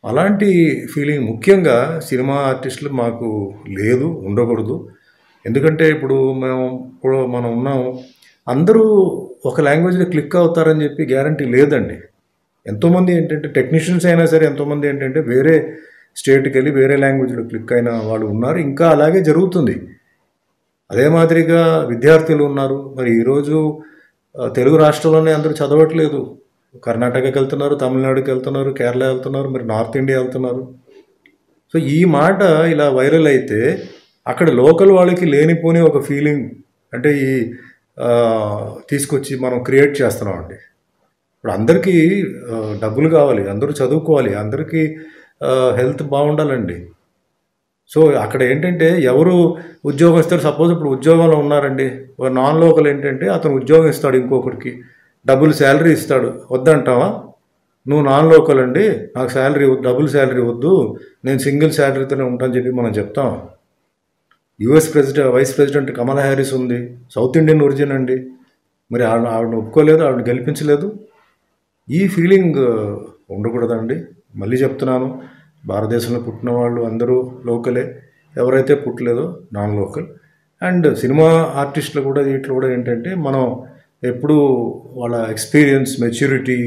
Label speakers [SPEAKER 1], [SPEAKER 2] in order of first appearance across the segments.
[SPEAKER 1] అలాంటి ఫీలింగ్ ముఖ్యంగా సినిమా ఆర్టిస్టులు మాకు లేదు ఉండకూడదు ఎందుకంటే ఇప్పుడు మేము ఇప్పుడు మనం ఉన్నాం అందరూ ఒక లాంగ్వేజ్లో క్లిక్ అవుతారని చెప్పి గ్యారంటీ లేదండి ఎంతోమంది ఏంటంటే టెక్నీషియన్స్ అయినా సరే ఎంతోమంది ఏంటంటే వేరే స్టేట్కి వెళ్ళి వేరే లాంగ్వేజ్లో క్లిక్ అయిన వాళ్ళు ఉన్నారు ఇంకా అలాగే జరుగుతుంది అదే మాదిరిగా విద్యార్థులు ఉన్నారు మరి ఈరోజు ఆ, తెలుగు రాష్ట్రంలోనే అందరూ చదవట్లేదు కర్ణాటకకి వెళ్తున్నారు తమిళనాడుకి వెళ్తున్నారు కేరళ వెళ్తున్నారు మరి నార్త్ ఇండియా వెళ్తున్నారు సో ఈ మాట ఇలా వైరల్ అయితే అక్కడ లోకల్ వాళ్ళకి లేనిపోని ఒక ఫీలింగ్ అంటే ఈ ఆ, తీసుకొచ్చి మనం క్రియేట్ చేస్తున్నాం అండి ఇప్పుడు అందరికీ ఆ, డబ్బులు కావాలి అందరూ చదువుకోవాలి అందరికీ హెల్త్ బాగుండాలండి సో అక్కడ ఏంటంటే ఎవరు ఉద్యోగం ఇస్తారు సపోజ్ ఇప్పుడు ఉద్యోగంలో ఉన్నారండి ఒక నాన్ లోకల్ ఏంటంటే అతను ఉద్యోగం ఇస్తాడు ఇంకొకరికి డబుల్ శాలరీ ఇస్తాడు వద్దంటావా నువ్వు నాన్ లోకల్ అండి నాకు శాలరీ డబుల్ శాలరీ వద్దు నేను సింగిల్ శాలరీతోనే ఉంటాను చెప్పి మనం చెప్తాం US president vice president Kamala Harris ఉంది సౌత్ ఇండియన్ ఒరిజిన్ అండి మరి ఆవిడ ఆవిడని ఒప్పుకోలేదు ఆవిడ గెలిపించలేదు ఈ ఫీలింగ్ ఉండకూడదండి మళ్ళీ చెప్తున్నాను భారతదేశంలో పుట్టిన వాళ్ళు అందరూ లోకలే ఎవరైతే పుట్టలేదో నాన్ లోకల్ అండ్ సినిమా ఆర్టిస్టులు కూడా వీటిలో కూడా ఏంటంటే మనం ఎప్పుడు వాళ్ళ ఎక్స్పీరియన్స్ మెచ్యూరిటీ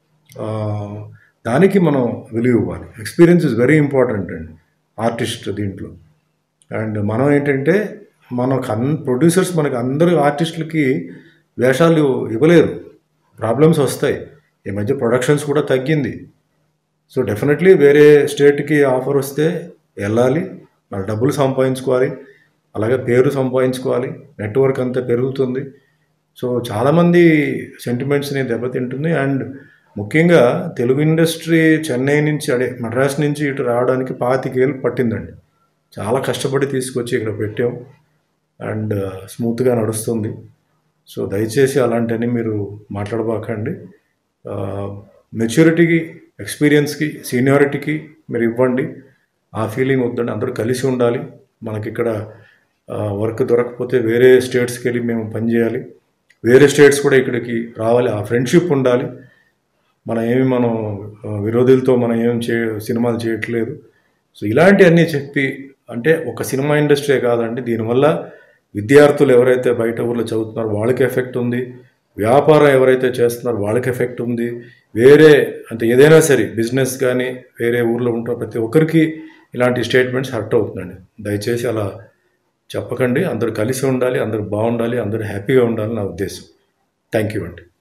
[SPEAKER 1] దానికి మనం విలువ ఇవ్వాలి ఎక్స్పీరియన్స్ ఇస్ వెరీ ఇంపార్టెంట్ అండి ఆర్టిస్ట్ దీంట్లో అండ్ మనం ఏంటంటే మనకు అన్ ప్రొడ్యూసర్స్ మనకి అందరు ఆర్టిస్టులకి వేషాలు ఇవ్వలేరు ప్రాబ్లమ్స్ వస్తాయి ఈ మధ్య ప్రొడక్షన్స్ కూడా తగ్గింది సో డెఫినెట్లీ వేరే స్టేట్కి ఆఫర్ వస్తే వెళ్ళాలి మన డబ్బులు సంపాదించుకోవాలి అలాగే పేరు సంపాదించుకోవాలి నెట్వర్క్ అంతా పెరుగుతుంది సో చాలామంది సెంటిమెంట్స్ని దెబ్బతింటుంది అండ్ ముఖ్యంగా తెలుగు ఇండస్ట్రీ చెన్నై నుంచి అదే మద్రాస్ నుంచి ఇటు రావడానికి పాతికేళ్ళు పట్టిందండి చాలా కష్టపడి తీసుకొచ్చి ఇక్కడ పెట్టాం అండ్ స్మూత్గా నడుస్తుంది సో దయచేసి అలాంటివన్నీ మీరు మాట్లాడబాకండి మెచ్యూరిటీకి ఎక్స్పీరియన్స్కి సీనియారిటీకి మీరు ఇవ్వండి ఆ ఫీలింగ్ వద్దండి అందరూ కలిసి ఉండాలి మనకి ఇక్కడ వర్క్ దొరకకపోతే వేరే స్టేట్స్కి వెళ్ళి మేము పనిచేయాలి వేరే స్టేట్స్ కూడా ఇక్కడికి రావాలి ఆ ఫ్రెండ్షిప్ ఉండాలి మనం ఏమి మనం ఆ, విరోధులతో మనం ఏం చే సినిమాలు చేయట్లేదు సో ఇలాంటివన్నీ చెప్పి అంటే ఒక సినిమా ఇండస్ట్రీ కాదండి దీనివల్ల విద్యార్థులు ఎవరైతే బయట ఊర్లో చదువుతున్నారో వాళ్ళకి ఎఫెక్ట్ ఉంది వ్యాపారం ఎవరైతే చేస్తున్నారో వాళ్ళకి ఎఫెక్ట్ ఉంది వేరే అంటే ఏదైనా సరే బిజినెస్ కానీ వేరే ఊర్లో ఉంటారో ప్రతి ఒక్కరికి ఇలాంటి స్టేట్మెంట్స్ హర్ట్ అవుతుందండి దయచేసి అలా చెప్పకండి అందరూ కలిసి ఉండాలి అందరూ బాగుండాలి అందరూ హ్యాపీగా ఉండాలి నా ఉద్దేశం థ్యాంక్ యూ అండి